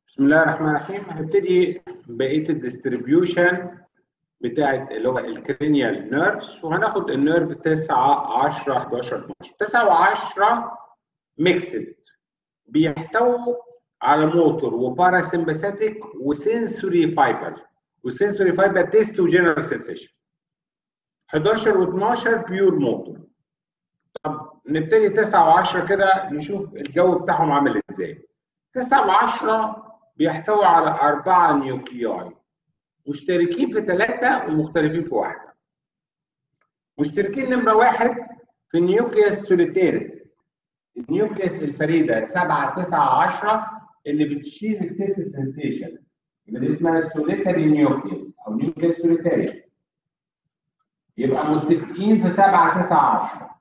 بسم الله الرحمن الرحيم هنبتدي بقيه الديستريبيوشن بتاعت اللي هو الكرينيال نيرفز وهناخد النيرف 9 10 11 12 9 و10 ميكسد بيحتووا على موتور وباراسمباثيك وسنسوري فايبر والسنسوري فايبر تيست وجنرال سنسيشن 11 و12 بيور موتور طب نبتدي 9 و10 كده نشوف الجو بتاعهم عامل ازاي 9 و10 بيحتوي على أربعة نيوكلياي مشتركين في ثلاثة ومختلفين في واحدة مشتركين نمرة واحد في النيوكليوس سوليتيرس النيوكليوس الفريدة 7 9 10 اللي بتشيل التيست سنسيشن يبقى دي اسمها سوليتاري نيوكليوس أو نيوكليوس سوليتيرس يبقى متفقين في 7 9 10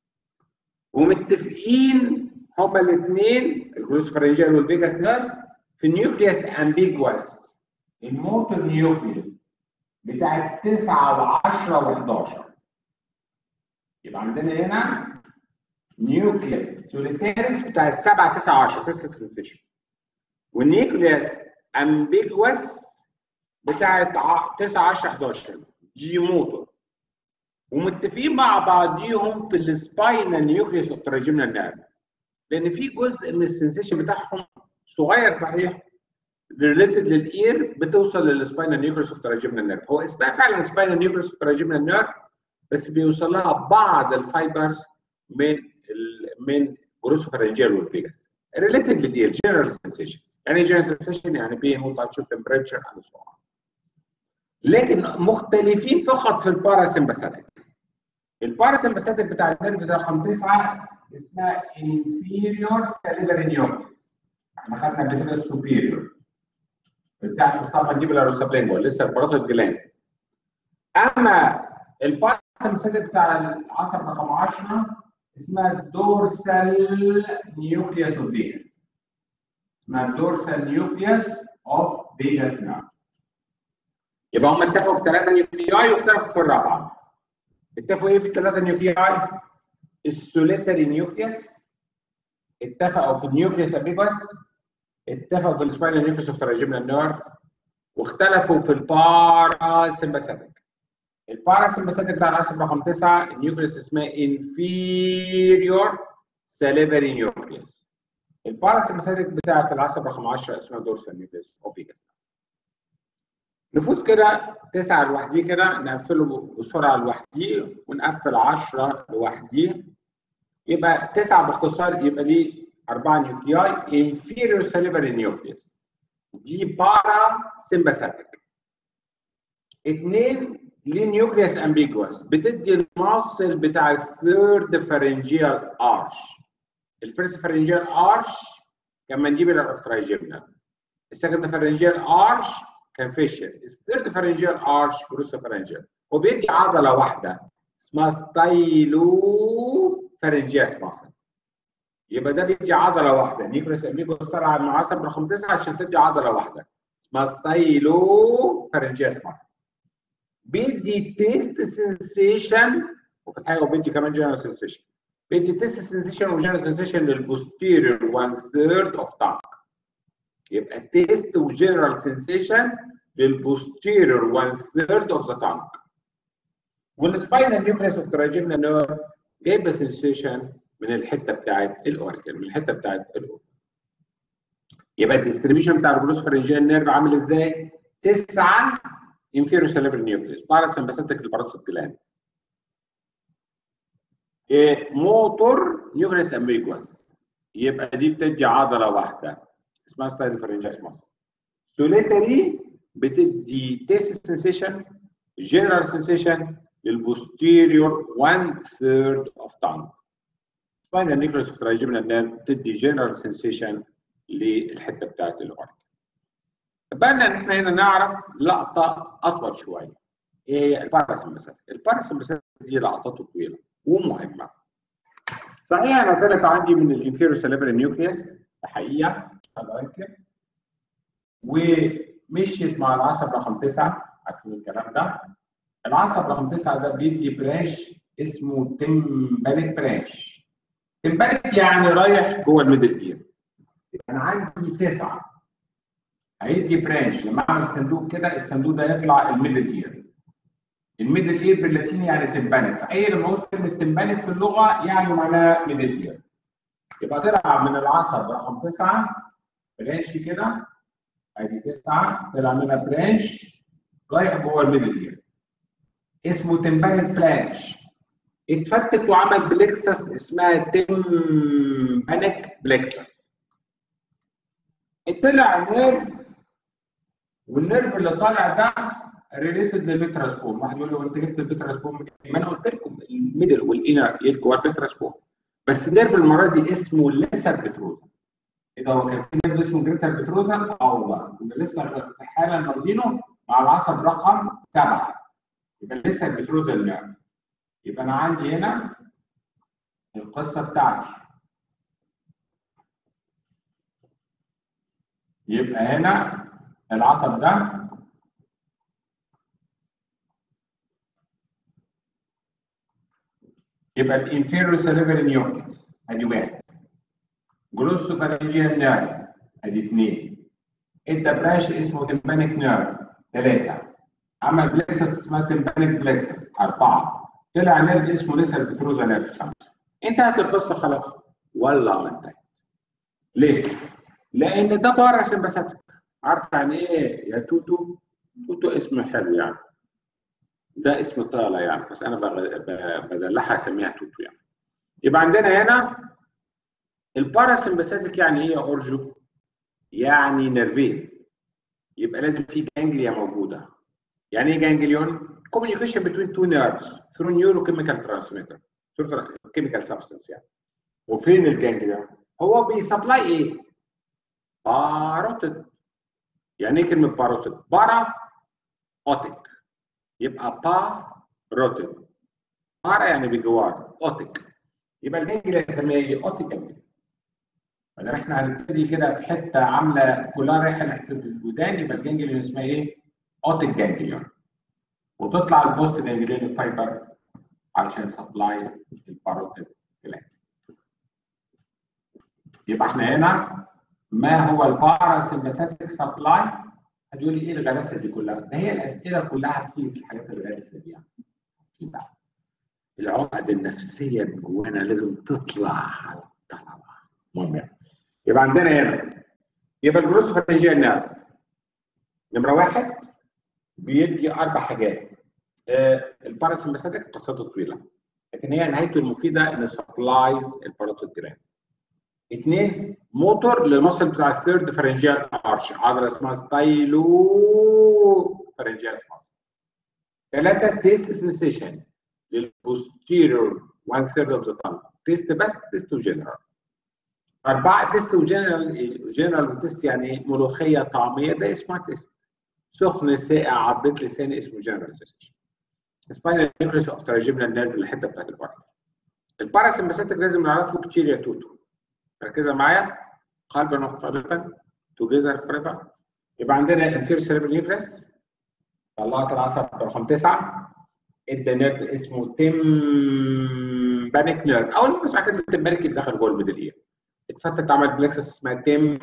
ومتفقين هما الاثنين الجلوسفرنجيال والفيجاس نيرف في النيوكليوس امبيجوس الموتور نيوكليوس بتاع 9 و10 و11 يبقى عندنا هنا نيوكليوس سوليتيرس بتاع 7 9 10 تست سنسيشن والنيوكليوس امبيجوس بتاع 9 10 11 جي موتور ومتفقين مع بعضيهم في السباينال نيوكليوس اوف تراجمنال نيرف لان في جزء من السنسيشن بتاعهم صغير صحيح ريليتد للاير بتوصل للسباينال نيوكليوس اوف تراجمنال نيرف هو اسمها فعلا سباينال نيوكليوس اوف تراجمنال نيرف بس بيوصل لها بعض الفايبرز من ال من جروسوفرنجيال والفيجاس ريليتد للاير جنرال سنسيشن يعني جنرال سنسيشن يعني بين وتاتش تمبريتشر اند سو لكن مختلفين فقط في الباراسمباثيك الباراسمباثيك بتاع النيرف ده رقم 9 اسمها inferior salivary nucleus احنا خدنا قبل كده السوبيريور بتاعت السبمنديبولار والسبلينجوال لسه الباروتيد جلاند اما الباراسمباثيك بتاع العصب رقم 10 اسمها الدورسال نيوكليوس اوف فيجاس اسمها الدورسال نيوكليوس اوف فيجاس نيرف يبقى هم اتفقوا في ثلاثه نيوكلياي واختلفوا في الرابعه اتفقوا ايه في الثلاثه نيوكلياي السوليتاري نيوكليوس اتفقوا في النيوكليوس ابيباس اتفقوا في السباينال نيوكليوس اوف تراجمنال نيرف واختلفوا في الباراسمباثيك الباراسمباثيك بتاع العصب رقم 9 النيوكليوس اسمها inferior salivary nucleus الباراسمباثيك بتاعت العصب رقم 10 اسمها دورسال نيوكليوس اوف فيجاس نفوت كده 9 لوحديه كده نقفله بسرعه لوحديه ونقفل 10 لوحديه يبقى 9 باختصار يبقى دي 4 نيوكلياي inferior salivary nucleus دي بارا سمباثيك اثنين ليه نيوكليوس امبيجوس بتدي الماصل بتاع الثيرد فارنجيال ارش الفيرست فارنجيال ارش كان منديبل اوف السكند فارنجيال ارش كان فيشر الثيرد فارنجيال ارش بروسو فارنجيال هو بيدي عضله واحده اسمها ستايلو فارنجياس ماسل يبقى ده بيدي عضله واحده نيكروس اميجوس طلع مع عصب رقم 9 عشان تدي عضله واحده اسمها ستايلو فارنجياس ماسل بيدي تيست سنسيشن وفي الحقيقه هو بيدي كمان جنرال سنسيشن بيدي تيست سنسيشن وجنرال سنسيشن للبوستيريور 1 ثيرد اوف تانك يبقى تيست وجنرال سنسيشن للبوستيريور 1 ثيرد اوف ذا تانك والسباينال نيوكليس اوف تراجمنا نيرف جايبه سنسيشن من الحته بتاعت الاوركل من الحته بتاعت الاوركل يبقى الديستريبيوشن بتاع الجلوسفرنجيال نيرف عامل ازاي؟ 9 inferior salivary nucleus parasympathetic الباروتيد جلاند موتور نيوكليس امبيجوس يبقى دي بتدي عضله واحده اسمها ستايل فرنجاس ماسل سوليتري بتدي تيست سنسيشن جنرال سنسيشن للبوستيريور 1 ثيرد اوف تانج سباينال نيوكليس اوف تراجمنال نيرف بتدي جنرال سنسيشن للحته بتاعت الاورك بقى ان احنا هنا نعرف لقطه اطول شويه ايه هي الباراسمباثيك الباراسمباثيك دي لقطاته طويله ومهمه صحيح انا طلعت عندي من الانفيرو سيليبري نيوكليس الحقيقه هبركب ومشيت مع العصب رقم 9 عارفين الكلام ده العصب رقم 9 ده بيدي برانش اسمه تمبانيك برانش تمبانيك يعني رايح جوه الميدل اير انا عندي 9 هيدي برانش لما اعمل صندوق كده الصندوق ده يطلع الميدل اير الميدل اير باللاتيني يعني تمبانك فاي لما اقول كلمه تمبانك في اللغه يعني معناها ميدل اير يبقى طلع من العصب رقم تسعه برانش كده ادي تسعه طلع منها برانش رايح جوه الميدل اير اسمه تمبانك برانش اتفتت وعمل بلكسس اسمها تمبانك بلكسس طلع نيرف والنيرف اللي طالع ده ريليتد للبيتراسبوم واحد يقول لي هو انت جبت البيتراسبوم منين؟ ما انا قلت لكم الميدل والانر اير جوه البيتراسبوم بس النيرف المره دي اسمه ليسر بتروزا اذا هو كان في نيرف اسمه جريتر بتروزا اه والله كنا لسه حالا واخدينه مع العصب رقم سبعه يبقى لسه بتروزا النيرف يبقى انا عندي هنا القصه بتاعتي يبقى هنا العصب ده يبقى الانفيرو سيريبري نيوكليس ادي واحد جلوسو فارنجيال نيرف ادي اثنين ادى برانش اسمه تمبانيك نيرف ثلاثه عمل بلكسس اسمها تمبانيك بلكسس اربعه طلع نيرف اسمه ليسر بتروزا نيرف خمسه انتهت القصه خلاص والله ما انتهت ليه؟ لان ده بارا سمباثيك عارف يعني ايه يا توتو؟ توتو اسم حلو يعني ده اسم طالع يعني بس انا بدلعها اسميها توتو يعني يبقى عندنا هنا الباراسمباثيك يعني ايه يا اورجو؟ يعني نيرفين يبقى لازم في جانجليا موجوده يعني ايه جانجليون؟ communication between two nerves through neurochemical transmitter through chemical substance يعني وفين الجانجليون؟ هو بيسبلاي ايه؟ باروتيد يعني ايه كلمه باروتيد؟ بارا اوتيك يبقى باروتيد بارا يعني بجوار اوتيك يبقى الجانجليا نسميها ايه؟ اوتيك جانجليا ما دام احنا هنبتدي كده في حته عامله كلها رايحه ناحيه الودان يبقى الجانجليون اسمها ايه؟ اوتيك جانجليون وتطلع البوست جانجليون فايبر علشان سبلاي الباروتيد جلاند يبقى احنا هنا ما هو الباراسمباثيك سبلاي هتقول لي ايه الغلاسه دي كلها؟ ده هي الاسئله كلها بتيجي في الحاجات الغلاسه دي يعني. العقد النفسيه اللي جوانا لازم تطلع على الطلبه المهم يعني. يبقى عندنا هنا يبقى الجلوسوفارنجيال نيرف نمره واحد بيدي اربع حاجات آه الباراسمباثيك قصته طويله لكن هي نهايته المفيده ان سبلايز الباروتيد جلاند اثنين موتور للمصل بتاع الثيرد فرنجيال ارش عضله اسمها ستايلو فرنجيال ماسل ثلاثه تيست سنسيشن للبوستيريور 1 ثيرد اوف ذا تانج تيست بس تيست وجنرال أربعة تيست وجنرال جنرال وتيست يعني ملوخية طعمية ده اسمها تيست سخن ساقع عضت لساني اسمه جنرال سيشن سباينال نيوكليس اوف تراجيمنال نيرف الحته بتاعت البارا الباراسمباثيك لازم نعرفه كتير يا توتو ركزوا معايا قلبا مختلفا توجذر فريفر يبقى عندنا الانفير سيربرال نيوكليس طلعت العصب رقم تسعه ادى نيرف اسمه تمبانيك نيرف اول ما اسمع كلمه تمبانيك يبقى داخل جوه الميدل اير اتفتت عمل بلكسس اسمها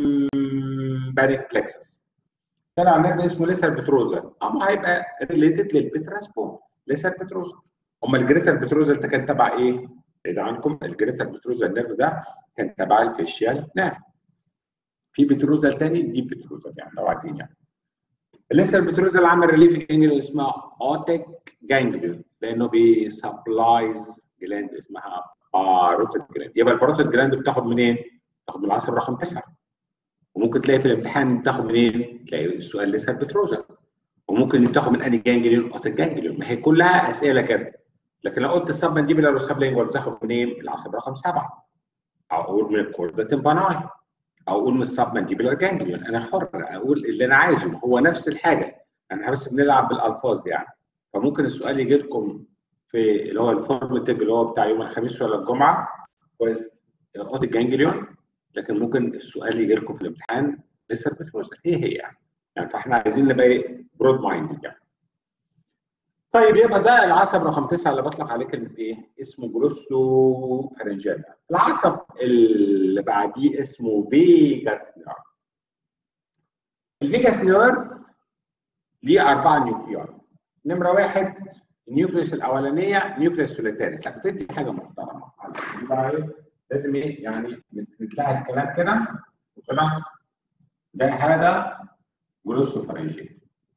تمبانيك بلكسس طلع نيرف اسمه ليسر بتروزا اما هيبقى ريليتد للبتراسبون ليسر بتروزا اما الجريتر بتروزا انت كان تبع ايه؟ بعيد عنكم الجريتر بتروزا النيرف ده كان تبع الفيشيال نيرف في بتروزا تاني دي بتروزا يعني لو عايزين يعني الليسر بتروزا اللي عمل ريليف جانجليون اسمها اوتيك جانجليون لانه بيسبلايز جلاند اسمها باروتيد جلاند يبقى الباروتيد جلاند بتاخد منين؟ بتاخد من العصب رقم تسعه وممكن تلاقي في الامتحان تاخد منين؟ تلاقي السؤال لسه بتروزا وممكن تاخد من انهي جانجليون اوتيك جانجليون ما هي كلها اسئله كده لكن لو قلت السب مانديبلر والسب لينجوال بتاخد منين؟ العصب رقم سبعه او اقول من الكوردا تمباناي او اقول من السب مانديبلر جانجليون انا حر اقول اللي انا عايزه هو نفس الحاجه احنا بس بنلعب بالالفاظ يعني فممكن السؤال يجي لكم في اللي هو الفورمتيف اللي هو بتاع يوم الخميس ولا الجمعه كويس اوت الجانجليون لكن ممكن السؤال يجي لكم في الامتحان لسه بتروزا ايه هي يعني؟ يعني فاحنا عايزين نبقى ايه برود مايند يعني طيب يبقى ده العصب رقم تسعه اللي بطلق عليه كلمه ايه؟ اسمه جروسو فرنجالا. العصب اللي بعديه اسمه فيجاس نيرف. الفيجاس نيرف ليه اربعه نيوكليار نمره واحد النيوكليوس الاولانيه نيوكليوس سوليتاريس لا بتدي حاجه محترمه بقى ايه لازم ايه يعني نتلاقي الكلام كده وكده ده هذا جلوسو فرنجين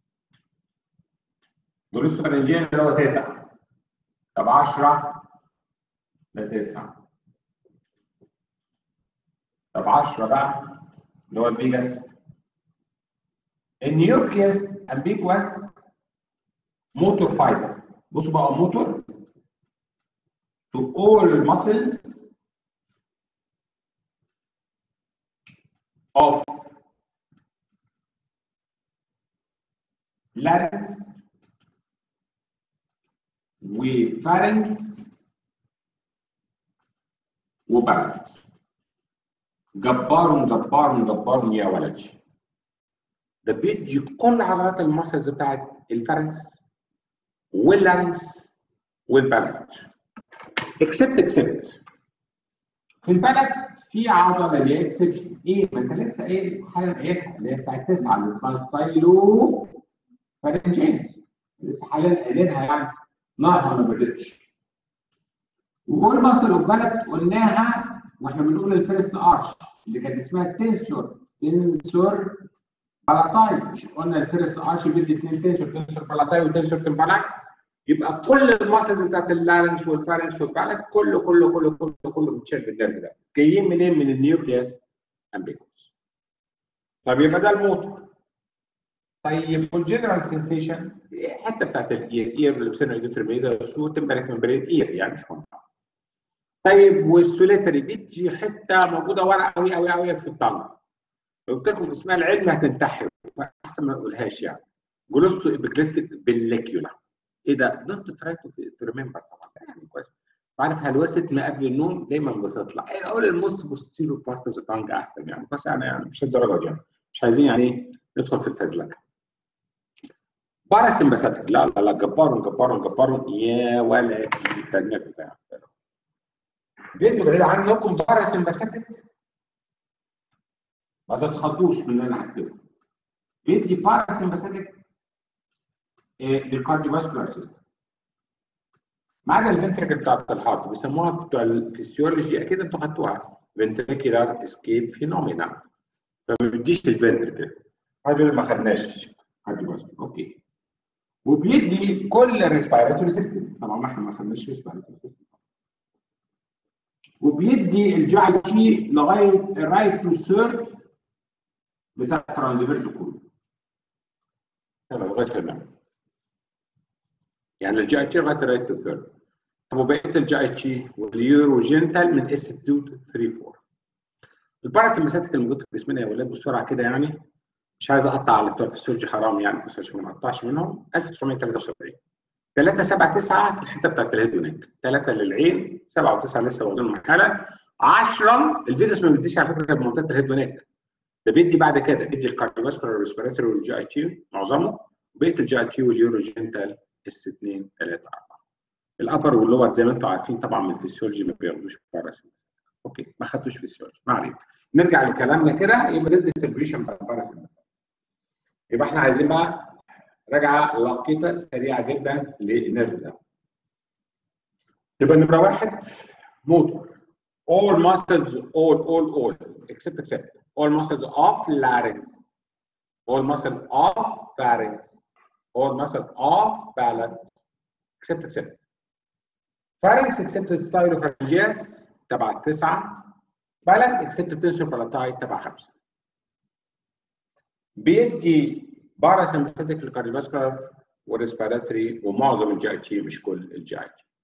جلوسو فرنجين اللي هو تسعه طب 10 ده تسعه طب 10 بقى اللي هو الفيجاس النيوكليوس امبيكواس موتور فايبر بصوا بقى موتور to all muscle of larynx وفارنكس وبلد جبار جبار جبار يا ولدي ده بيدي كل عضلات المسلز بتاعت الفارنكس واللارنكس والبلد اكسبت اكسبت في البلد في عضله اللي هي اكسبشن ايه ما انت لسه ايه حاجه قايلها اللي هي بتاعت تسعه اللي اسمها ستايلو فارنجيت لسه حاليا قايلينها يعني نارها ما بدتش وكل مصر البلد قلناها واحنا بنقول الفيرست ارش اللي كانت اسمها تنسور تنسور بالاتاي مش قلنا الفيرست ارش بيدي اثنين تنسور تنسور بالاتاي وتنسور تمبالاي يبقى كل الماسلز بتاعت اللارنج والفارنج والبالك كله كله كله كله كله متشال بالنرف ده جايين منين من النيوكليوس امبيكوس طب يبقى ده الموتور طيب والجنرال سنسيشن الحته بتاعت الاير اير اللي بسموها الانترميديا وتمبريك ممبرين اير يعني مش مهم طيب والسوليتري بيدي حته موجوده ورا قوي قوي قوي في الطنج لو قلت لكم اسمها العلم هتنتحر احسن ما نقولهاش يعني جلوسو ابيجليتيك بالليكيولا ايه ده؟ دونت تراي تو ريمبر طبعا يعني كويس عارف هلوسه ما قبل النوم دايما بتطلع اقول الموست بوستيرو بارت اوف ذا تانج احسن يعني بس يعني, يعني مش الدرجه دي يعني مش عايزين يعني ندخل في الفزلكه باراسمباثيك لا لا لا جبار جبار جبار يا ولا التنميه بتاعه فيديو بعيد عنكم باراسمباثيك ما تتخضوش من اللي انا هكتبه بيدي باراسمباثيك للكارديوفاسكولار سيستم ما عدا الفنتركل بتاعت الهارت بيسموها بتوع الفسيولوجي اكيد انتوا خدتوها فنتريكولار اسكيب فينومينا فما بيديش الفنتركل هذول ما خدناش كارديوفاسكولار اوكي وبيدي كل الريسبيراتوري سيستم طبعا ما احنا ما خدناش ريسبيراتوري سيستم وبيدي الجي تي لغايه الرايت تو سيرف بتاع الترانزفيرس كله هذا لغايه هنا يعني الجي تي لغايه الرايت تو ثيرد طب وبقيه الجي تي واليورو جنتال من اس 2 3 4 الباراسمباثيك الموجود في جسمنا يا ولاد بسرعه كده يعني مش عايز اقطع على بتوع الفسيولوجي حرام يعني بس عشان ما اقطعش منهم 1973 3 7 9 في الحته بتاعت الهيد ونك 3 للعين 7 و9 لسه واخدين مرحله 10 الفيروس ما بيديش على فكره بمنطقه الهيد ونك ده بيدي بعد كده بيدي الكارديوفاسكولار ريسبيراتوري والجي اي تي معظمه بقيه الجي اي تي واليورو جنتال اس 2 3 4 الابر واللور زي ما انتم عارفين طبعا من الفسيولوجي ما بياخدوش باراسمباثيك اوكي ما خدتوش فسيولوجي ما علينا نرجع لكلامنا كده يبقى ده الديستريبيوشن بتاع الباراسمباثيك يبقى احنا عايزين بقى رجعه لقيطه سريعه جدا للنيرف ده يبقى نمره واحد موتور all muscles all all all except except all muscles of larynx all muscles of pharynx all muscles of palate except except pharynx except stylopharyngeus تبع التسعه palate except tensor palati تبع خمسه بيدي باراسمباثيك للكارديوفاسكولار والريسبيراتوري ومعظم الجي اي تي مش كل الجي اي تي.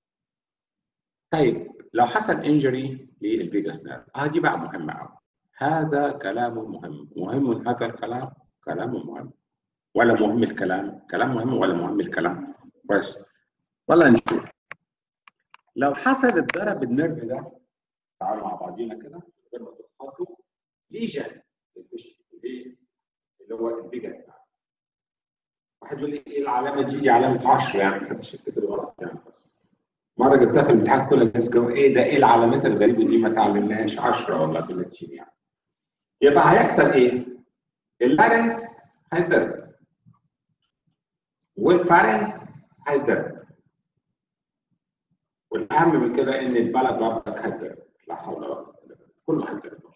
طيب لو حصل انجري للفيجاس نيرف اه دي بقى مهمه قوي. هذا كلام مهم، مهم هذا الكلام كلام مهم. ولا مهم الكلام؟ كلام مهم ولا مهم الكلام؟ كويس. والله نشوف. لو حصل اتضرب النيرف ده تعالوا مع بعضينا كده غير ما تتخطوا ليجن اللي هو الفيجاس واحد يقول لي ايه العلامه دي؟ دي علامه 10 يعني ما حدش يفتكر غلط يعني مره جبتها في الامتحان كل الناس جاوا ايه ده ايه العلامات الغريبه دي ما تعلمناهاش 10 ولا 30 يعني يبقى هيحصل ايه؟ اللارنس هيتضرب والفارنس هيتضرب والاهم من كده ان البلد برضك هيتضرب لا حول ولا قوه الا بالله كله هيتضرب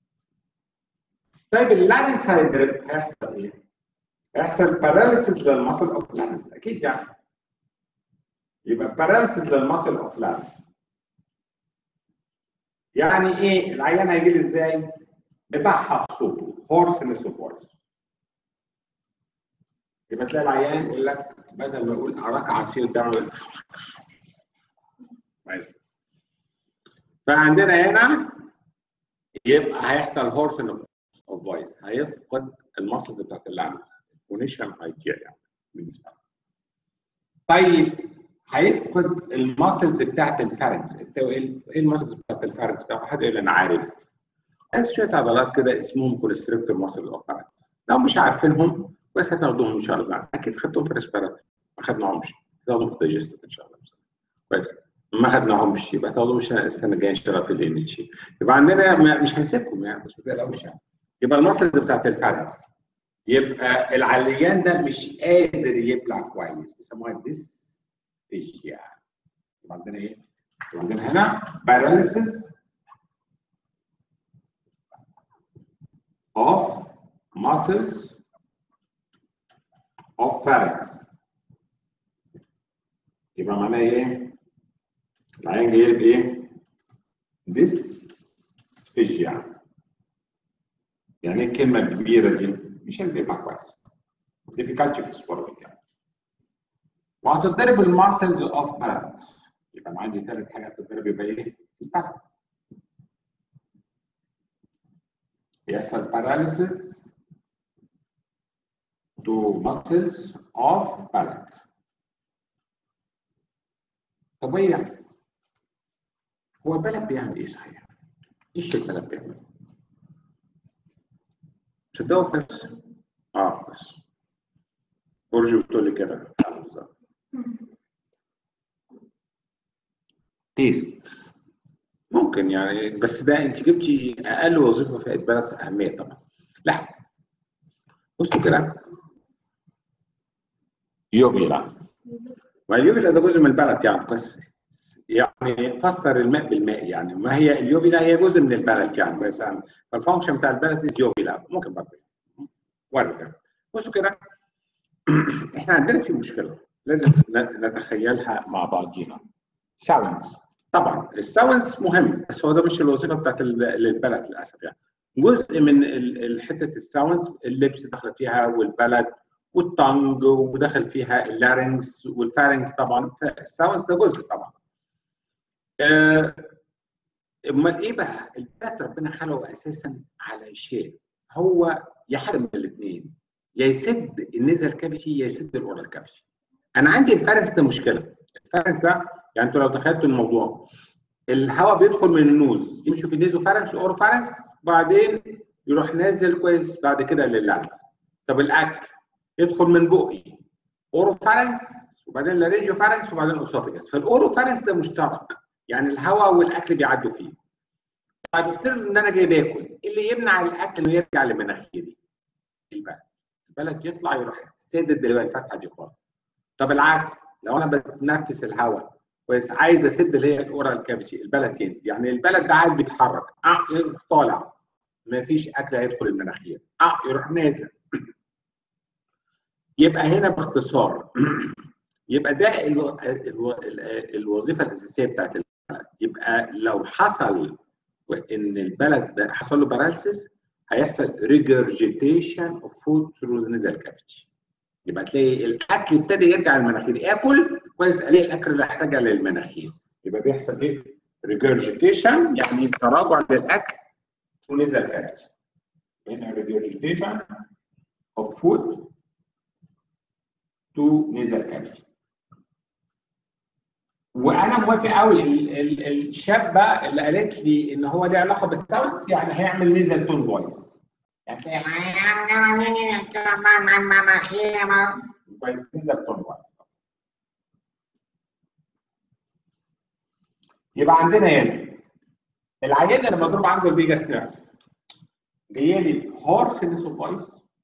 طيب اللارنس هيتضرب هيحصل ايه؟ هيحصل باراليسيس للمصل اوف لارنس اكيد يعني يبقى باراليسيس للمصل اوف لارنس يعني ايه العيان هيجي لي ازاي؟ ببحث صوته هورسنس اوف فويس يبقى تلاقي العيان يقول لك بدل ما يقول اراك عصير دم يقول كويس فعندنا هنا يبقى هيحصل هورسن اوف فويس هيفقد المصل بتاعت اللعنس الفونيشن هيضيع يعني بالنسبه له طيب هيفقد الماسلز بتاعت الفارنس ايه الماسلز بتاعت الفارنس ده حد يقول انا عارف بس شويه عضلات كده اسمهم كونستريكتور ماسل اوف فارنس لو مش عارفينهم بس هتاخدوهم ان شاء الله اكيد خدتهم في الريسبيراتور ما خدناهمش هتاخدهم في الدايجستيف ان شاء الله كويس ما خدناهمش يبقى تاخدهم السنه الجايه ان شاء الله في الام اتش يبقى عندنا مش هنسيبكم يعني بس ما تقلقوش يعني يبقى الماسلز بتاعت الفارنس يبقى العليان ده مش قادر يبلع كويس بيسموها ديسفيجيا يبقى عندنا ايه؟ يبقى عندنا هنا paralysis of muscles of pharynx يبقى معناه ايه؟ العين جاي بايه؟ ديسفيجيا يعني ايه الكلمه الكبيره دي؟ مش هيبقى كويس difficulty في swallowing يعني وهتتضرب الماسلز اوف بالانت يبقى انا عندي ثالث حاجه هتتضرب يبقى ايه؟ البالانت يحصل paralysis to muscles of palate. طب ايه يعني؟ هو البلد بيعمل ايه صحيح؟ ايش البلد بيعمل؟ صدقوا بس اه بس برج بتقول لي كده تيست ممكن يعني بس ده انت جبتي اقل وظيفه في البلد اهميه طبعا لا بصوا كده يوفيلا ما اليوفيلا ده جزء من البلد يعني بس يعني فسر الماء بالماء يعني ما هي اليوفيلا هي جزء من البلد يعني بس فالفانكشن بتاع البلد يوفيلا ممكن برضه وارد بصوا كده احنا عندنا في مشكله لازم نتخيلها مع بعضينا ساوندز طبعا الساوندز مهم بس هو ده مش الوظيفه بتاعت البلد للاسف يعني جزء من حته الساوندز اللبس دخل فيها والبلد والتانج ودخل فيها اللارنكس والفارنكس طبعا الساوندز ده جزء طبعا امال ايه بقى البلد ربنا خلقه اساسا على شيء هو يحرم الاثنين يا يسد النزل كافيتي يا يسد الاورال كافيتي انا عندي الفارنكس ده مشكله الفارنكس ده يعني انتوا لو تخيلتوا الموضوع الهواء بيدخل من النوز يمشي في النيزو فارنكس واورو فارنكس بعدين يروح نازل كويس بعد كده لللانكس طب الاكل يدخل من بقي اورو فارنكس وبعدين لارينجيو فارنكس وبعدين اوسوفيجاس فالاورو فارنكس ده مشترك يعني الهواء والاكل بيعدوا فيه طيب افترض ان انا جاي باكل اللي يمنع الاكل انه يرجع لمناخيري البلد البلد يطلع يروح سادد الفتحه دي خالص طب العكس لو انا بتنفس الهواء كويس عايز اسد اللي هي الاورال كافيتي البلد ينزل يعني البلد ده قاعد بيتحرك اه يروح طالع ما فيش اكل هيدخل المناخير اه يروح نازل يبقى هنا باختصار يبقى ده الو... الو... الوظيفه الاساسيه بتاعت البلد يبقى لو حصل ان البلد ده حصل له بارالسيس هيحصل ريجرجيتيشن اوف فود ثرو نزل كافيتي يبقى تلاقي الاكل ابتدى يرجع للمناخير اكل كويس الاقي الاكل اللي احتاج للمناخير يبقى بيحصل ايه؟ ريجرجيتيشن يعني تراجع للاكل ونزل كافيتي هنا ريجرجيتيشن اوف فود تو نزل كافيتي وانا موافق قوي الشابه اللي قالت لي ان هو ليه علاقه بالساوندز يعني هيعمل نزل تون فويس يعني كويس نزل تون فويس يبقى عندنا هنا العيان اللي مضروب عنده الفيجاس نيرف جاي لي هورسنس اوف فويس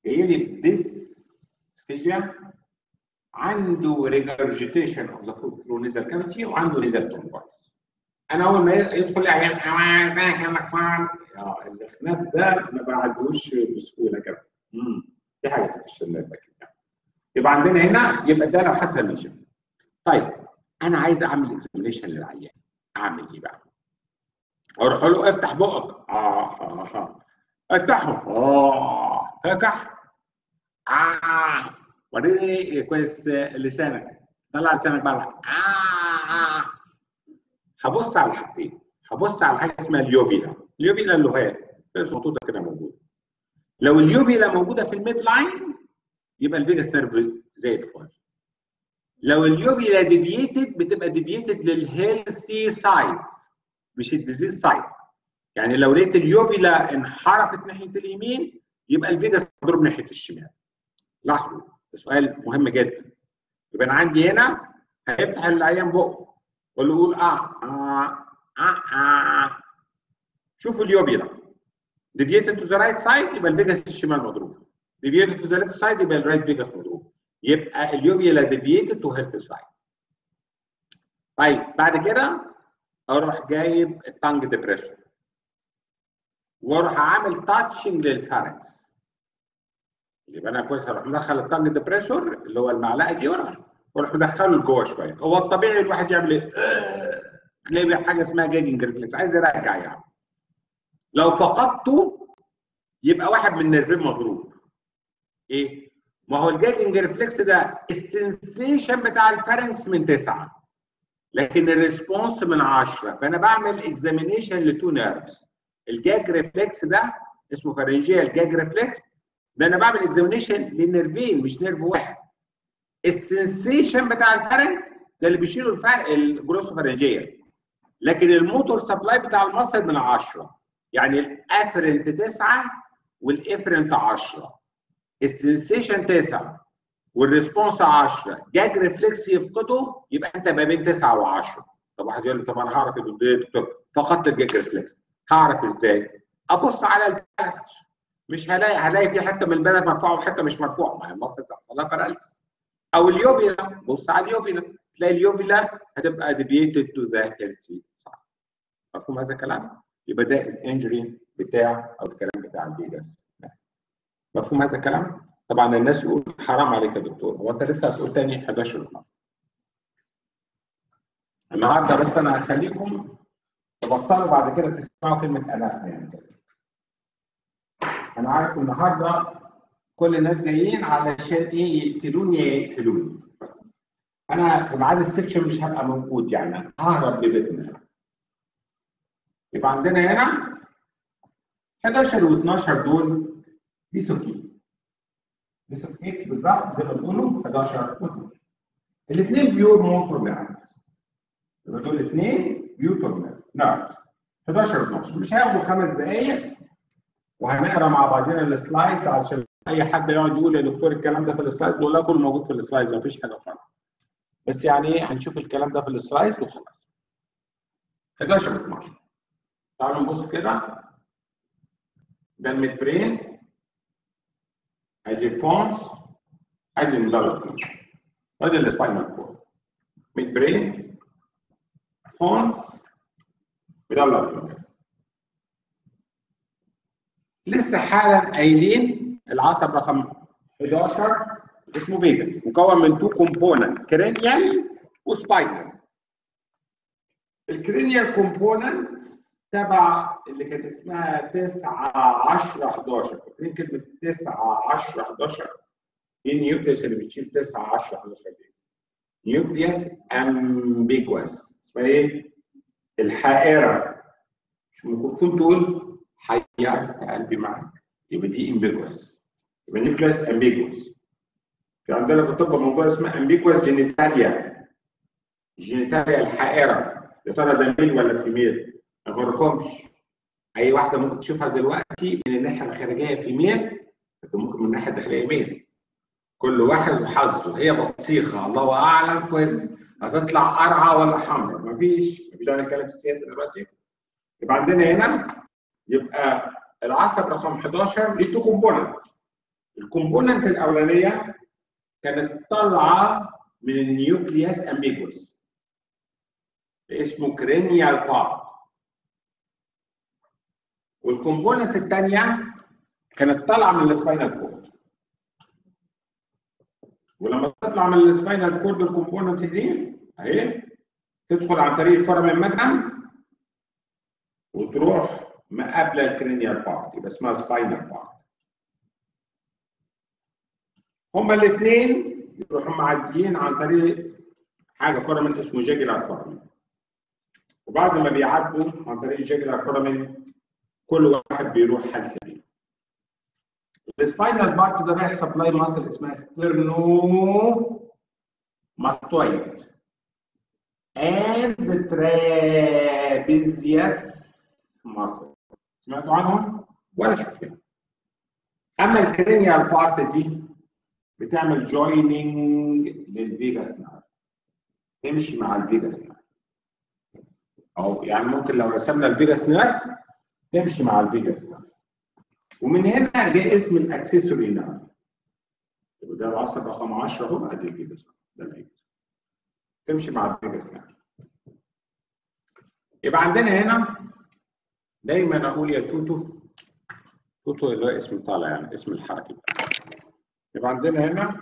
جاي لي ديسفيجيا عنده ريجرجيتيشن اوف ذا فود ثرو نيزل كافيتي وعنده نيزل تونفايس انا اول ما يدخل لي عيان ازيك يا مكفار الاختناق ده ما بعدوش بسهوله كده امم دي حاجه في الشمال اكيد يعني. يبقى عندنا هنا يبقى ده لو حصل ليجن طيب انا عايز اعمل اكزامينيشن للعيان اعمل ايه بقى؟ اروح له افتح بقك اه اه اه افتحه اه فتح اه وريني كويس لسانك طلع لسانك بره آه آه. هبص على حاجتين هبص على حاجه اسمها اليوفيلا اليوفيلا اللغات بس محطوطه كده موجوده لو اليوفيلا موجوده في الميد لاين يبقى الفيجاس نيرف زي الفل لو اليوفيلا ديفييتد بتبقى ديفييتد للهيلثي سايد مش الديزيز سايد يعني لو لقيت اليوفيلا انحرفت ناحيه اليمين يبقى الفيجاس مضروب ناحيه الشمال لاحظوا سؤال مهم جدا يبقى انا عندي هنا هيفتح العيان بقه ولا يقول اه اه اه اه شوفوا اليوفيلا ديفييتد تو ذا رايت سايد يبقى الفيجاس الشمال مضروب ديفييتد تو ذا ليفت سايد يبقى الرايت فيجاس مضروب يبقى اليوفيلا ديفييتد تو هيلث سايد طيب بعد كده اروح جايب التانج ديبريشن واروح عامل تاتشنج للفارنكس يبقى انا كويس هروح مدخل التانج ديبريشر اللي هو المعلقه دي واروح واروح مدخله لجوه شويه هو الطبيعي الواحد يعمل ايه؟ تلاقي حاجه اسمها جاجنج ريفلكس عايز يرجع يعني لو فقدته يبقى واحد من النيرفين مضروب ايه؟ ما هو الجاجنج ريفلكس ده السنسيشن بتاع الفارنكس من تسعه لكن الريسبونس من 10 فانا بعمل اكزامينيشن لتو نيرفز الجاج ريفلكس ده اسمه فارنجيال جاج ريفلكس ده انا بعمل اكزامينيشن للنيرفين مش نيرف واحد السنسيشن بتاع الفارنكس ده اللي بيشيله الفرق الجروسوفارنجيال لكن الموتور سبلاي بتاع المصل من 10 يعني الافرنت 9 والافرنت 10 السنسيشن 9 والريسبونس 10 جاج ريفلكس يفقده يبقى انت ما بين 9 و10 طب واحد يقول لي طب انا هعرف يا دكتور فقدت الجاج ريفلكس هعرف ازاي؟ ابص على البلد مش هلاقي هلاقي في حته من البلد مرفوعه وحته مش مرفوعه ما هي المصل هيحصل لها باراليس او اليوفيلا بص على اليوفيلا تلاقي اليوفيلا هتبقى ديبييتد تو ذا هيلثي صح مفهوم هذا الكلام؟ يبقى ده الانجري بتاع او الكلام بتاع الفيجاس مفهوم هذا الكلام؟ طبعا الناس يقول حرام عليك يا دكتور هو انت لسه هتقول تاني 11 مرة النهارده بس انا هخليكم تبطلوا بعد كده تسمعوا كلمه انا يعني انا عارف النهارده كل الناس جايين علشان ايه يقتلوني يقتلوني انا في ميعاد السكشن مش هبقى موجود يعني ههرب لبيتنا يبقى عندنا هنا 11 و12 دول دي سكين دي سكين بالظبط زي ما بتقولوا 11 و12 الاثنين بيور موتور نيرف يبقى دول الاثنين بيوتور نيرف 11 و12 مش هياخدوا خمس دقائق وهنقرا مع بعضنا السلايدز علشان اي حد يقعد يقول يا دكتور الكلام ده في السلايدز نقول له كله موجود في السلايدز مفيش حاجه خالص بس يعني ايه هنشوف الكلام ده في السلايدز وخلاص 11 12 تعالوا نبص كده ده الميد برين ادي البونس ادي المدرج ادي السباينال كورد ميد برين بونس مدلل لسه حالا قايلين العصب رقم 11 اسمه فيجاس مكون من تو كومبوننت كرينيال وسباينال الكرينيال كومبوننت تبع اللي كانت اسمها 9 10 11 فاكرين كلمه 9 10 11 دي النيوكليوس اللي بتشيل 9 10 11 دي نيوكليوس امبيجوس اسمها ايه؟ الحائره مش المفروض تقول حيرت قلبي معاك يبقى دي امبيجوس يبقى نيوكليوس امبيجوس في عندنا في الطب موضوع اسمه امبيجوس جينيتاليا جينيتاليا الحائره يا ترى ده ميل ولا فيميل؟ ما بقولكمش اي واحده ممكن تشوفها دلوقتي من الناحيه الخارجيه فيميل لكن ممكن من الناحيه الداخليه ميل كل واحد وحظه هي بطيخه الله اعلم كويس هتطلع قرعه ولا حمراء مفيش مفيش داعي نتكلم في السياسه دلوقتي يبقى عندنا هنا يبقى العصب رقم 11 ليه تو كومبوننت الكومبوننت الاولانيه كانت طالعه من النيوكليوس امبيجوس اسمه كرينيال بارت والكومبوننت الثانيه كانت طالعه من السباينال كورد ولما تطلع من السباينال كورد الكومبوننت دي اهي تدخل عن طريق الفورامين ماجنم وتروح مقابله الكرينيال بارت يبقى اسمها سباينال بارت هما الاثنين يروحوا معديين عن طريق حاجه فورامين اسمه جاجلر فورامين وبعد ما بيعدوا عن طريق الجاجلر فورامين كل واحد بيروح حال سليم السباينال بارت ده رايح سبلاي ماسل اسمها ستيرنو ماستويد and trapezius muscle سمعتوا عنهم ولا شفتهم اما الكرينيال بارت دي بتعمل جويننج للفيجاس نيرف تمشي مع الفيجاس نيرف او يعني ممكن لو رسمنا الفيجاس نيرف تمشي مع الفيجاس نيرف ومن هنا جاء اسم الاكسسوري نيرف وده العصب رقم 10 اهو ادي الفيجاس ده الفيجاس تمشي مع الفيجاس نيرف يبقى عندنا هنا دايما اقول يا توتو توتو اللي هو اسم طالع يعني اسم الحركه يبقى عندنا هنا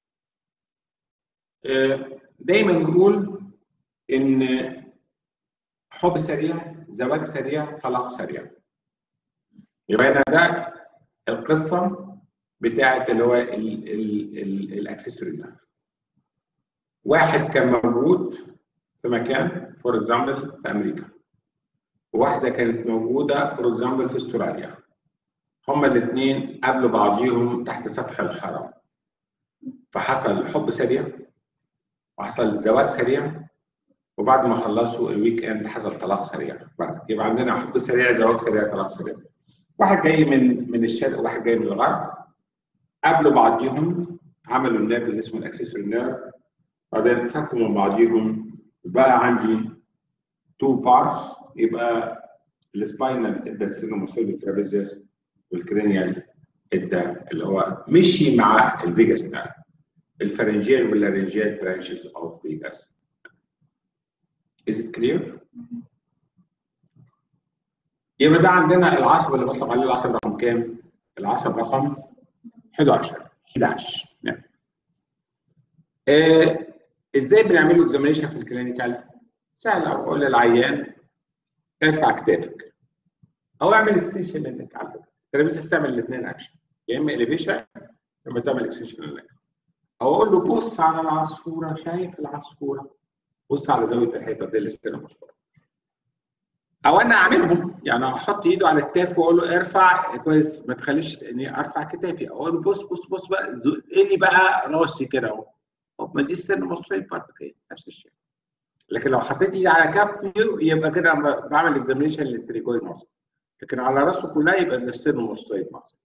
دايما نقول ان حب سريع زواج سريع طلاق سريع يبقى هنا ده القصه بتاعت اللي هو الاكسسوري نيرف واحد كان موجود في مكان فور اكزامبل في امريكا وواحده كانت موجوده فور اكزامبل في استراليا هما الاثنين قابلوا بعضيهم تحت سفح الحرم فحصل حب سريع وحصل زواج سريع وبعد ما خلصوا الويك اند حصل طلاق سريع يبقى عندنا حب سريع زواج سريع طلاق سريع واحد جاي من من الشرق وواحد جاي من الغرب قابلوا بعضيهم عملوا النيرف اللي اسمه الاكسسوري نيرف بعدين فكوا من بعضيهم وبقى عندي تو بارتس يبقى السباينال ادى السينوموسويد ترابيزيوس والكرينيال ادى اللي هو مشي مع الفيجاس نيرف الفرنجيال واللارنجيال برانشز اوف فيجاس Is it clear؟ يبقى ده عندنا العصب اللي بطلق عليه العصب رقم كام؟ العصب رقم 11 11 نعم. آه ازاي بنعمل له اكزامينشن في الكلينيكال؟ سهل او اقول للعيان ارفع كتافك او اعمل اكستنشن للنك على فكره الترابيزه تستعمل الاثنين اكشن يا اما اليفيشن يا اما تعمل اكستنشن للنك او اقول له بص على العصفوره شايف العصفوره بص على زاويه الحيطه دي الاستلام مشهوره او انا اعملهم يعني احط ايده على التاف واقول له ارفع كويس ما تخليش اني ارفع كتافي اقول له بص بص بص بقى زقني بقى راسي كده اهو ما دي استلام مشهوره بارتكين نفس الشيء لكن لو حطيت ايدي على كفي يبقى كده بعمل اكزامينشن للتريجويد ماسل لكن على راسه كلها يبقى الاسترنو ماستويد ماسل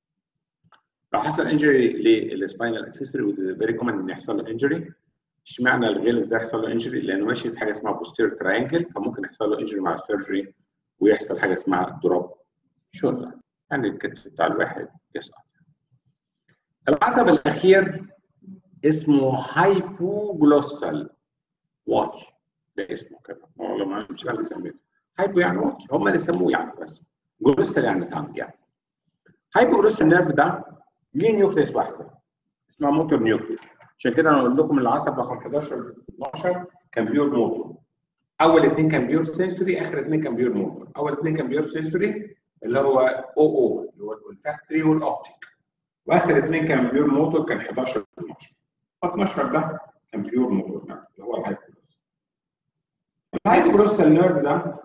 لو حصل انجري للسباينال اكسسوري ودي فيري كومن ان يحصل له انجري اشمعنى الغلس ده يحصل له انجري لانه ماشي في حاجه اسمها بوستير تراينجل فممكن يحصل له انجري مع السيرجري ويحصل حاجه اسمها دروب شولدر يعني الكتف بتاع الواحد يسقط العصب الاخير اسمه هايبوجلوسال واتش ده اسمه كده والله ما مش انا اللي سميته هايبو يعني واتش هم اللي سموه يعني بس جلوسال يعني تانج يعني هايبوجلوسال نيرف ده ليه نيوكليس واحده اسمها موتور نيوكليس عشان كده انا اقول لكم العصب رقم 11 12 كان بيور موتور اول اثنين كان بيور سنسوري اخر اثنين كان بيور موتور اول اثنين كان بيور سنسوري اللي هو او او اللي هو الفاكتوري والاوبتيك واخر اثنين كان بيور موتور كان 11 12 12 ده كان بيور موتور اللي هو الهايبوجلوس الهايبوجلوسال نيرف ده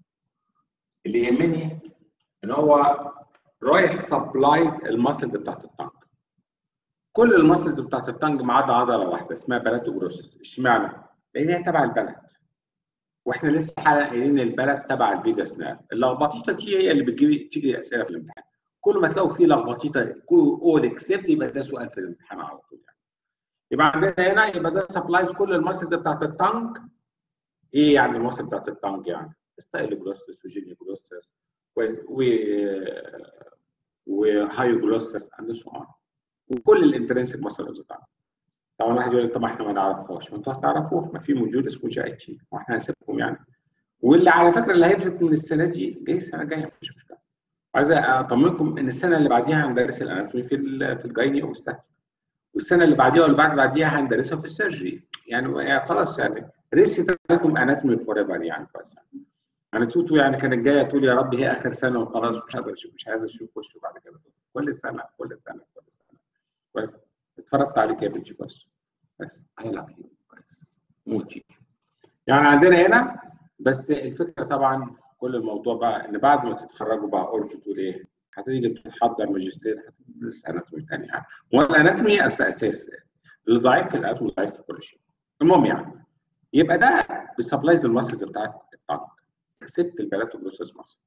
اللي يهمني ان هو رايح سبلايز الماسلز بتاعت الطنج كل الماسلز بتاعت الطنج ما عدا عضله واحده اسمها بلاتوجروسس اشمعنى؟ لان هي تبع البلد واحنا لسه قايلين البلد تبع الفيجاس نيرف اللخبطيطه دي هي اللي بتجيب تيجي اسئله في الامتحان كل ما تلاقوا فيه لخبطيطه اول اكسبت يبقى ده سؤال في الامتحان على طول يعني يبقى عندنا هنا يبقى ده سبلايز كل الماسلز بتاعت الطنج ايه يعني الماسل بتاعت الطنج يعني؟ ستايلوجلوسس وجينيوجلوسس و و وهايوجلوسس اند سو اون وكل الانترنسك ماسل اوف ذا تانج طبعا واحد يقول لي طب احنا ما نعرفهاش ما انتوا هتعرفوه ما في موجود اسمه جي اتش واحنا هنسيبكم يعني واللي على فكره اللي هيفلت من السنه دي جاي السنه الجايه مفيش مشكله عايز اطمنكم ان السنه اللي بعديها هندرس الاناتومي في في الجايني او الستاتي والسنه اللي بعديها واللي بعد بعديها هندرسها في السيرجري يعني, يعني خلاص يعني ريسيت لكم اناتومي فور ايفر يعني بس يعني توتو يعني كانت جايه تقول يا رب هي اخر سنه وخلاص مش قادر اشوف مش عايز اشوف وشه بعد كده كل سنه كل سنه كل سنه بس اتفرجت عليك يا بنتي بس بس اي لاف يو بس موتي يعني عندنا هنا بس الفكره طبعا كل الموضوع بقى ان بعد ما تتخرجوا بقى اورج تقول ايه؟ هتيجي تحضر ماجستير هتدرس اناتومي ثاني يعني والاناتومي اساس اللي ضعيف في الاناتومي ضعيف في كل شيء المهم يعني يبقى ده بسبلايز المصري بتاعت الطاقه كسبت البلاتو بروسيس مصر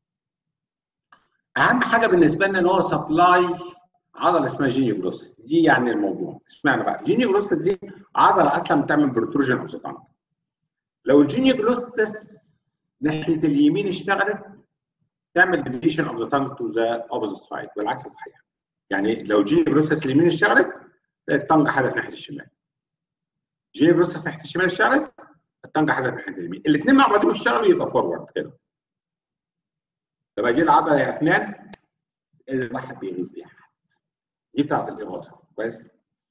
اهم حاجه بالنسبه لنا ان هو سبلاي عضله اسمها جينيو جروسس دي يعني الموضوع اشمعنى بقى جينيو جروسس دي عضله اصلا بتعمل بروتروجن اوف ذا لو الجينيو جروسس ناحيه اليمين اشتغلت تعمل ديفيشن اوف ذا تانج تو ذا اوبوزيت سايد والعكس صحيح يعني لو جينيو جروسس اليمين اشتغلت التانج حدث ناحيه الشمال جينيو جروسس ناحيه الشمال اشتغلت التانج حدث ناحيه اليمين الاثنين مع بعضهم يشتغلوا يبقى فورورد كده يبقى دي العضله يا افنان الواحد بيغيظ بيها دي بتاعت الاغاظه كويس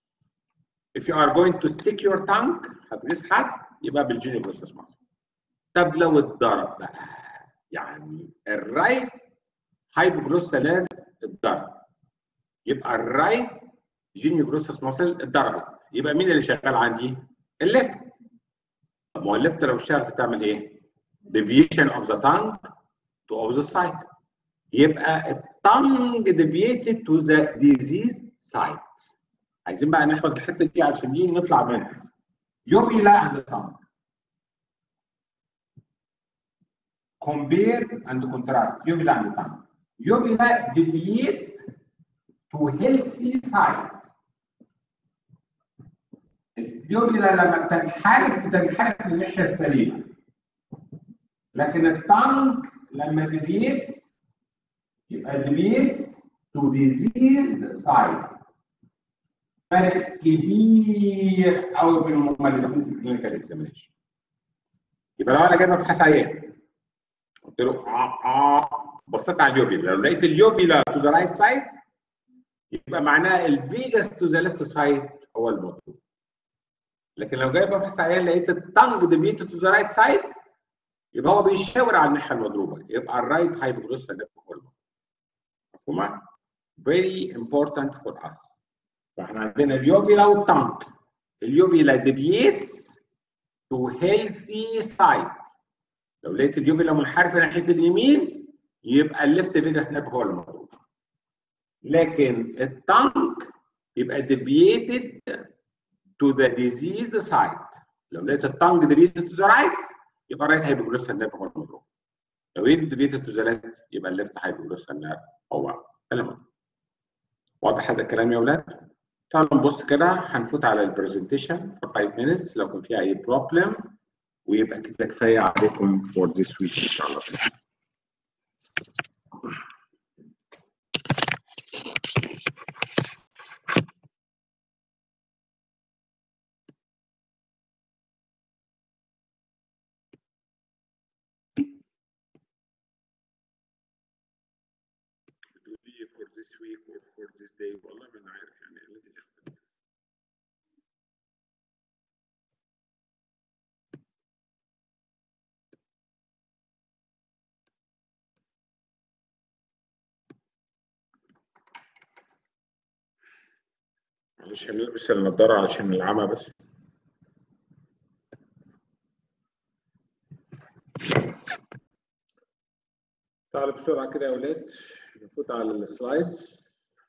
if you are going to stick your tongue هتغيظ حد يبقى بالجيني بروسس ماسل طب لو اتضرب بقى يعني الرايت هايبوجلوسالات اتضرب يبقى الرايت جينيو جروسس ماسل اتضربت يبقى مين اللي شغال عندي؟ الليفت طب ما هو الليفت لو اشتغل بتعمل ايه؟ deviation of the tongue to opposite side يبقى التانج deviated to the disease site عايزين بقى نحفظ الحته دي عشان دي نطلع منها يوبيلا عند tongue compare and contrast يوبيلا عند tongue يوبيلا deviate to healthy side اليوبيلا لما بتنحرف بتنحرف للناحيه السليمه لكن التانج لما deviates يبقى deviates to diseased side فرق كبير قوي بين هما الاثنين في الكلينيكال اكزامينشن يبقى لو انا جاي بفحص عيان قلت له اه اه بصيت على اليوفيلا لو لقيت اليوفيلا تو ذا رايت سايد يبقى معناها الفيجاس تو ذا ليفت سايد هو المطلوب لكن لو جاي بفحص عيان لقيت التانج ديفيتد تو ذا رايت سايد يبقى هو بيشاور على الناحيه المضروبه يبقى الرايت هايبوجلوسال نيرف هو المطلوب مفهومه؟ very important for us فاحنا عندنا اليوفيلا والتانك اليوفيلا ديفييتس تو هيلثي سايد لو لقيت اليوفيلا منحرفه ناحيه اليمين يبقى الليفت فيجاس نيرف هو المضروب لكن التانك يبقى ديفييتد تو ذا ديزيز سايد لو لقيت التانك ديفييتد تو ذا رايت يبقى الرايت هايبوجلوسال نيرف هو المضروب لو لقيت ديفييتد تو ذا ليفت يبقى الليفت هايبوجلوسال نيرف هو المضروب واضح هذا الكلام يا اولاد؟ تعالوا نبص كده هنفوت على البرزنتيشن for 5 minutes لو كان فيها اي بروبلم ويبقى كده كفايه عليكم for this week ان شاء الله. for this week or for this day والله ما انا عارف يعني ايه اللي يختلف معلش هنلبس النضارة عشان العمى بس تعالوا بسرعة كده يا ولاد نفوت على السلايدز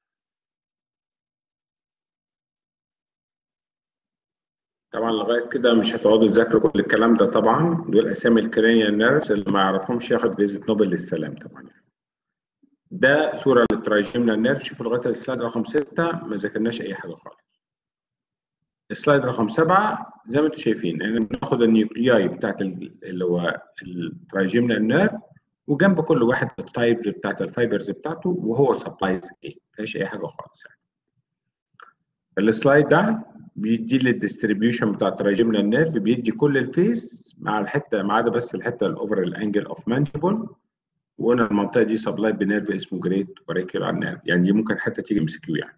طبعا لغايه كده مش هتقعدوا تذاكروا كل الكلام ده طبعا دول اسامي الكرينيال نيرفز اللي ما يعرفهمش ياخد جائزه نوبل للسلام طبعا ده صوره للترايجيمنال نيرف شوفوا لغايه السلايد رقم 6 ما ذاكرناش اي حاجه خالص السلايد رقم 7 زي ما انتم شايفين احنا بناخد النيوكلياي بتاعت اللي هو الترايجيمنال نيرف وجنب كل واحد التايبز بتاعت الفايبرز بتاعته وهو سبلايز ايه ما فيهاش اي حاجه خالص يعني السلايد ده بيدي لي الديستريبيوشن بتاع التراجمنال نيرف بيدي كل الفيس مع الحته ما عدا بس الحته الاوفر الانجل اوف مانجبل وقلنا المنطقه دي سبلاي بنيرف اسمه جريت اوريكولار نيرف يعني دي ممكن حته تيجي ام كيو يعني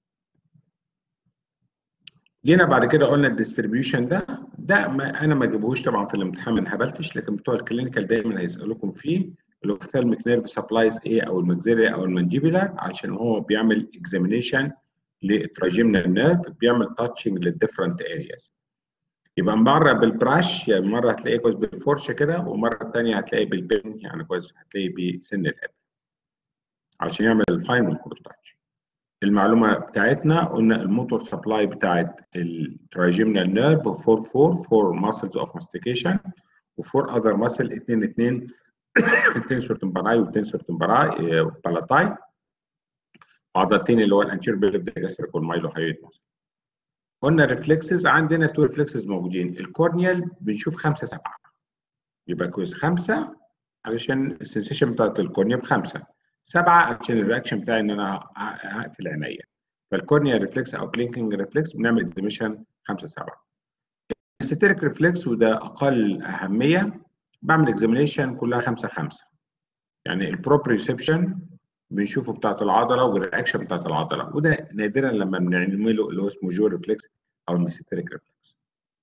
جينا بعد كده قلنا الديستريبيوشن ده ده ما انا ما جيبهوش طبعا في الامتحان ما انهبلتش لكن بتوع الكلينيكال دايما هيسالوكم فيه الاوفثالميك نيرف سبلايز ايه او الماكسيلري او المانجيبولار عشان هو بيعمل اكزامينيشن للتراجمنال نيرف بيعمل تاتشنج للديفرنت ارياز يبقى مره بالبراش يعني مره هتلاقيه كويس بالفرشه كده ومره ثانيه هتلاقيه بالبن يعني كويس هتلاقيه بسن الابر عشان يعمل الفاينل كورتاج المعلومه بتاعتنا قلنا الموتور سبلاي بتاعت التراجمنال نيرف 4 4 4 ماسلز اوف ماستيكيشن و4 اذر ماسل 2 2 التنسور تمبراي والتنسور تمبراي بالاتاي عضلتين اللي هو الانتير بيلف ديجاستريك والمايلو هايد ماسل قلنا الريفلكسز عندنا تو ريفلكسز موجودين الكورنيال بنشوف خمسه سبعه يبقى كويس خمسه علشان السنسيشن بتاعت الكورنيا بخمسه سبعه عشان الرياكشن بتاعي ان انا هقفل عينيا فالكورنيا ريفلكس او بلينكينج ريفلكس بنعمل اكزيميشن خمسه سبعه الستيريك ريفلكس وده اقل اهميه بعمل اكزامينيشن كلها خمسه خمسه يعني البروبريسبشن بنشوفه بتاعت العضله والرياكشن بتاعت العضله وده نادرا لما بنعمله اللي هو اسمه جو ريفلكس او الميستيريك ريفلكس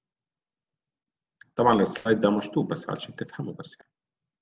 طبعا السلايد ده مشطوب بس علشان تفهموا بس يعني.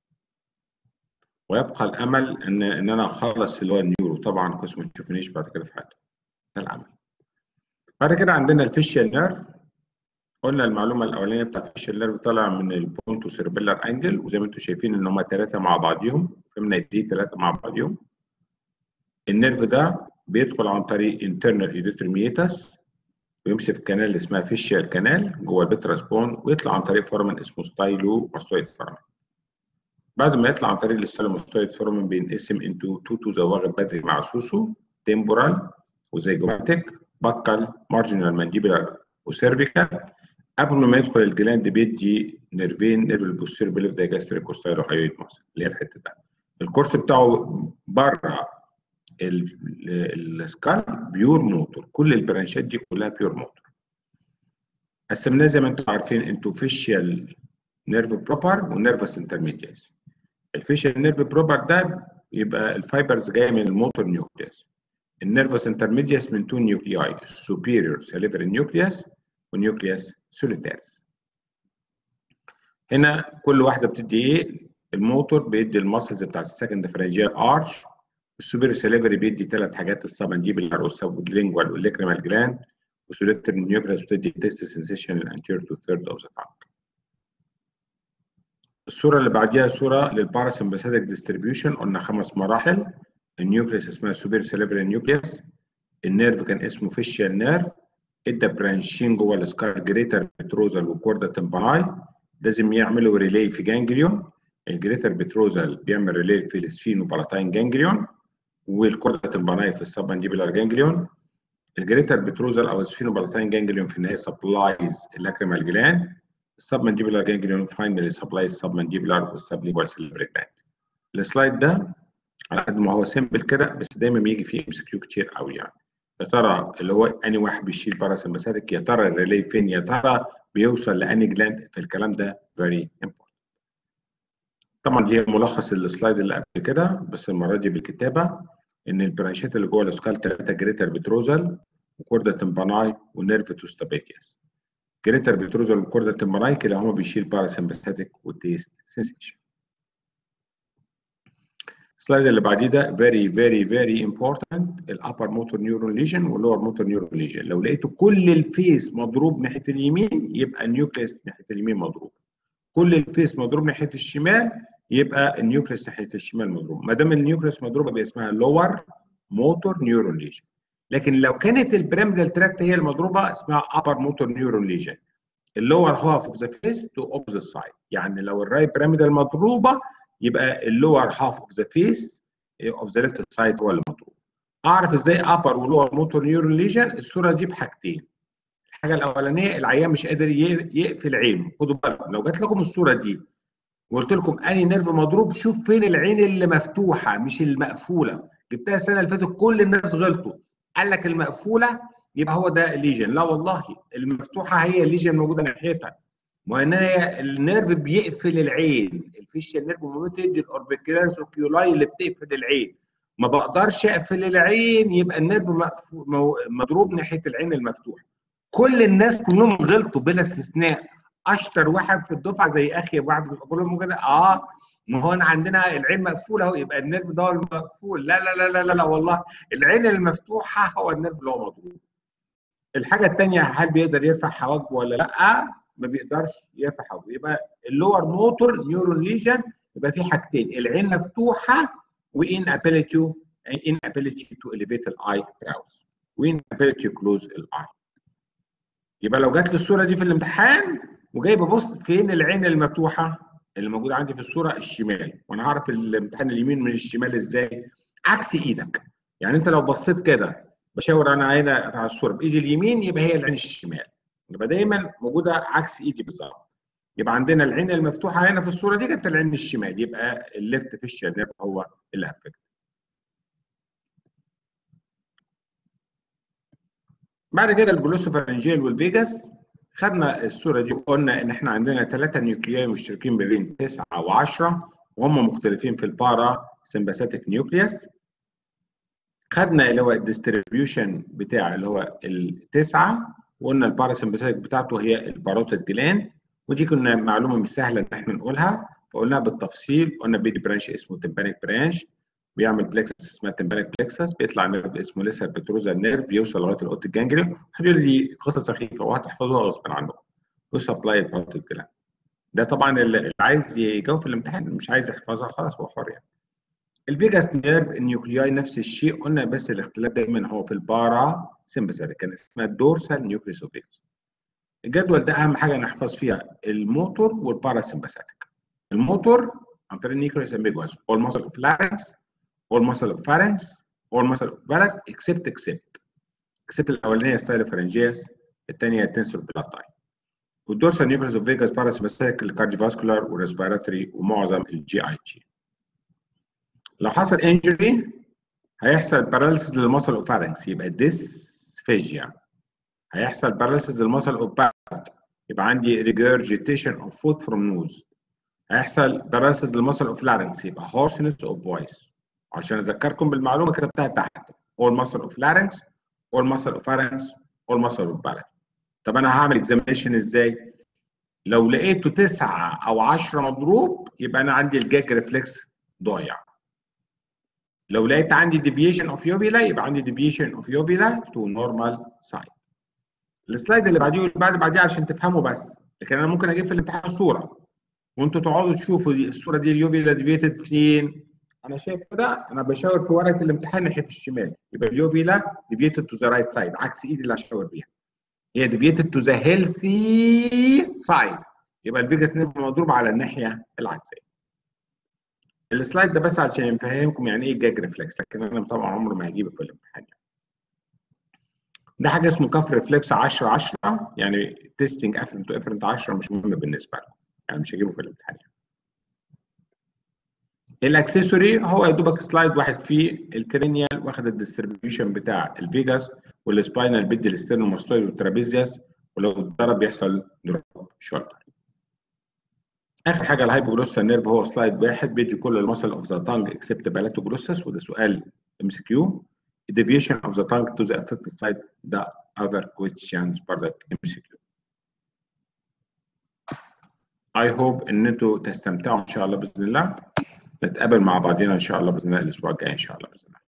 ويبقى الامل ان ان انا اخلص اللي هو النيورو طبعا كويس ما تشوفنيش بعد كده في حياتي ده الامل بعد كده عندنا الفيشيال نيرف قلنا المعلومه الاولانيه بتاعت الفيشيال نيرف طالع من البونتو سيربيلار انجل وزي ما انتم شايفين ان هم ثلاثه مع بعضيهم فهمنا دي ثلاثه مع بعضهم النيرف ده بيدخل عن طريق internal erythromeatus ويمشي في الكنال اللي اسمها فيشيال كانال جوه البيتراس بون ويطلع عن طريق فورمن اسمه ستايلو ماستويد فورمن بعد ما يطلع عن طريق الستايلو ماستويد فورمن بينقسم انتو توتو زي واخد بدري مع سوسو تمبورال وزيجوماتيك بكال مارجنال مانديبولار وسيرفيكال قبل ما يدخل الجلاند بيدي نيرفين نيرف البوستير بيلف دايجاستريك وستايلو هايويد ماسل اللي هي الحته ده الكورس بتاعه بره السكال بيور موتور كل البرانشات دي كلها بيور موتور قسمناه زي ما انتم عارفين انتو فيشيال نيرف بروبر ونيرفس انترميدياس الفيشيال نيرف بروبر ده يبقى الفايبرز جايه من الموتور نيوكليوس النيرفس انترميدياس من تو نيوكلياي السوبيريور سيليفري نيوكليوس ونيوكليوس سوليتاريس هنا كل واحده بتدي ايه الموتور بيدي الماسلز بتاعت السكند فرنجيال ارش السوبر سيليفري بيدي ثلاث حاجات السبنجيبلر والسبلينجوال والليكريمال جلاند وسوليتر نيوكليس بتدي تيست سنسيشن الانتير تو ثيرد اوف ذا تانك الصوره اللي بعديها صوره للباراسمباثيك ديستريبيوشن قلنا خمس مراحل النيوكليس اسمها سوبر سيليفري نيوكليس النيرف كان اسمه فيشيال نيرف ادى برانشين جوه السكار جريتر بتروزال وكوردا تمباناي لازم يعملوا ريلي في جانجليون الجريتر بتروزال بيعمل ريلي في السفين وبالاتاين جانجليون والكوردا تمباناي في السبمنديبولار جانجليون الجريتر بتروزال او السفين وبالاتاين جانجليون في النهايه سبلايز اللاكريمال جلاند السبمنديبولار جانجليون فاينلي سبلايز السبمنديبولار والسبلينجوال سيلفري جلاند السلايد ده على قد ما هو سيمبل كده بس دايما بيجي فيه ام سي كيو كتير قوي يعني يا ترى اللي هو اني واحد بيشيل باراسمباثيك يا ترى الريلي فين يا ترى بيوصل لاني جلاند في الكلام ده فيري امبورتنت طبعا دي ملخص السلايد اللي قبل كده بس المره دي بالكتابه ان البرانشات اللي جوه السكال 3 جريتر بتروزال وكوردا تمباناي ونيرف توستابيتياس جريتر بتروزال وكوردا تمباناي كلاهما بيشيل باراسمباثيك وتيست سنسيشن السلايد اللي بعديه ده very very very important الابر موتور نيورون ليجن واللور موتور نيورون ليجن لو لقيتوا كل الفيس مضروب ناحيه اليمين يبقى النيوكليس ناحيه اليمين مضروب كل الفيس مضروب ناحيه الشمال يبقى النيوكليس ناحيه الشمال مضروب ما دام النيوكليس مضروبه يبقى اسمها لور موتور نيورون ليجن لكن لو كانت البريمدال تراكت هي المضروبه اسمها ابر موتور نيورون ليجن اللور هاف اوف ذا فيس تو اوبوزيت سايد يعني لو الرايت بيراميدال مضروبه يبقى اللور هاف اوف ذا فيس اوف ذا ليفت سايد هو اللي مضروب اعرف ازاي ابر ولور موتور نيورون ليجن الصوره دي بحاجتين الحاجه الاولانيه العيان مش قادر يقفل عينه خدوا بالكم لو جات لكم الصوره دي وقلت لكم اني نيرف مضروب شوف فين العين اللي مفتوحه مش المقفوله جبتها السنه اللي فاتت كل الناس غلطوا قال لك المقفوله يبقى هو ده الليجن لا والله المفتوحه هي الليجن موجوده ناحيتها وان هي النيرف بيقفل العين الفيشيال نيرف مومنتد الاوربيكولاريس اوكيولاي اللي بتقفل العين ما بقدرش اقفل العين يبقى النيرف مضروب ناحيه العين المفتوحه كل الناس كلهم غلطوا بلا استثناء اشطر واحد في الدفعه زي اخي واحد كلهم كده اه ما هو انا عندنا العين مقفوله اهو يبقى النيرف ده هو المقفول لا لا لا لا لا, لا والله العين المفتوحه هو النيرف اللي هو مضروب الحاجه الثانيه هل بيقدر يرفع حواجبه ولا لا ما بيقدرش يرفع حواجبه يبقى اللور موتور نيورون ليجن يبقى في حاجتين العين مفتوحه وان ابيليتي inability to elevate الاي brows وinability to close الاي يبقى لو جات لي الصوره دي في الامتحان وجاي ببص فين العين المفتوحه اللي موجوده عندي في الصوره الشمال وانا هعرف الامتحان اليمين من الشمال ازاي عكس ايدك يعني انت لو بصيت كده بشاور انا هنا على الصوره بايدي اليمين يبقى هي العين الشمال يبقى دايما موجوده عكس ايدي بالظبط يبقى عندنا العين المفتوحه هنا في الصوره دي كانت العين الشمال يبقى الليفت فيشيال نيرف هو اللي افكت بعد كده الجلوسوفارنجيال والفيجاس خدنا الصوره دي وقلنا ان احنا عندنا ثلاثه نيوكلياي مشتركين ما بين 9 و10 وهم مختلفين في البارا سمباثيك نيوكليوس خدنا اللي هو الديستريبيوشن بتاع اللي هو التسعه وقلنا البارا سمباثيك بتاعته هي الباروتيد جلاند ودي كنا معلومه مش سهله ان احنا نقولها فقلناها بالتفصيل قلنا بيدي برانش اسمه تمبانيك برانش بيعمل بلكسس اسمها تمبانيك بلكسس بيطلع نيرف اسمه لسه بتروزا نيرف بيوصل لغايه الاوت الجانجليون هتقول دي قصه سخيفه وهتحفظوها غصب عنكم وسبلاي الباروتيد جلاند ده طبعا اللي عايز يجاوب في الامتحان مش عايز يحفظها خلاص هو حر يعني الفيجاس نيرف النيوكلياي نفس الشيء قلنا بس الاختلاف دايما هو في البارا سمباثيك كان اسمها الدورسال نيوكليس اوف فيجاس الجدول ده اهم حاجه نحفظ فيها الموتور والبارا سمباثيك الموتور عن طريق النيوكليس امبيجوس هو المسل اوف لارنكس هو المسل اوف فارنكس هو المسل اوف بلد اكسبت اكسبت اكسبت الاولانيه ستايل فرنجيس الثانيه التنسور بلاتاي والدورسال نيوكليس اوف فيجاس بارا سمباثيك الكارديوفاسكولار والريسبيراتوري ومعظم الجي اي جي لو حصل انجري هيحصل باراليسيس للمسل اوف فارنكس يبقى ديسفيجيا هيحصل باراليسيس للمسل اوف بارت يبقى عندي regurgitation of food from nose هيحصل باراليسيس للمسل اوف لارنكس يبقى hoarseness of voice عشان اذكركم بالمعلومه كتبتها تحت all muscle of larynx all muscle of pharynx all muscle of palate طب انا هعمل اكزامينشن ازاي لو لقيته تسعة او 10 مضروب يبقى انا عندي الجاج ريفلكس ضايع لو لقيت عندي deviation of uvula يبقى عندي deviation of uvula to normal side السلايد اللي بعديه واللي بعد بعديه عشان تفهموا بس لكن انا ممكن اجيب في الامتحان صوره وانتوا تقعدوا تشوفوا دي الصوره دي اليوفيلا ديفيتد فين انا شايف كده انا بشاور في ورقه الامتحان ناحيه الشمال يبقى اليوفيلا ديفيتد تو ذا رايت سايد عكس ايدي اللي هشاور بيها هي ديفيتد تو ذا هيلثي سايد يبقى الفيجاس نيرف مضروب على الناحيه العكسيه السلايد ده بس عشان يفهمكم يعني ايه جاج ريفلكس لكن انا طبعا عمري ما هجيبه في الامتحان يعني. ده حاجه اسمه كف ريفلكس 10 10 يعني تيستنج افرنت تو افرنت 10 مش مهم بالنسبه لكم يعني مش هجيبه في الامتحان يعني. الاكسسوري هو يا دوبك سلايد واحد فيه الكرينيال واخد الديستريبيوشن بتاع الفيجاس والسباينال بيدي الاسترنوماستويد والترابيزياس ولو اتضرب يحصل دروب شولدر اخر حاجه الهايبوجلوسال نيرف هو سلايد واحد بيدي كل المسل اوف ذا تانج اكسبت بالاتوجلوسس وده سؤال ام سي كيو deviation of the tongue to the affected side the other questions for the MCQ. I hope ان انتوا تستمتعوا ان شاء الله باذن الله نتقابل مع بعضنا ان شاء الله باذن الله الاسبوع الجاي ان شاء الله باذن الله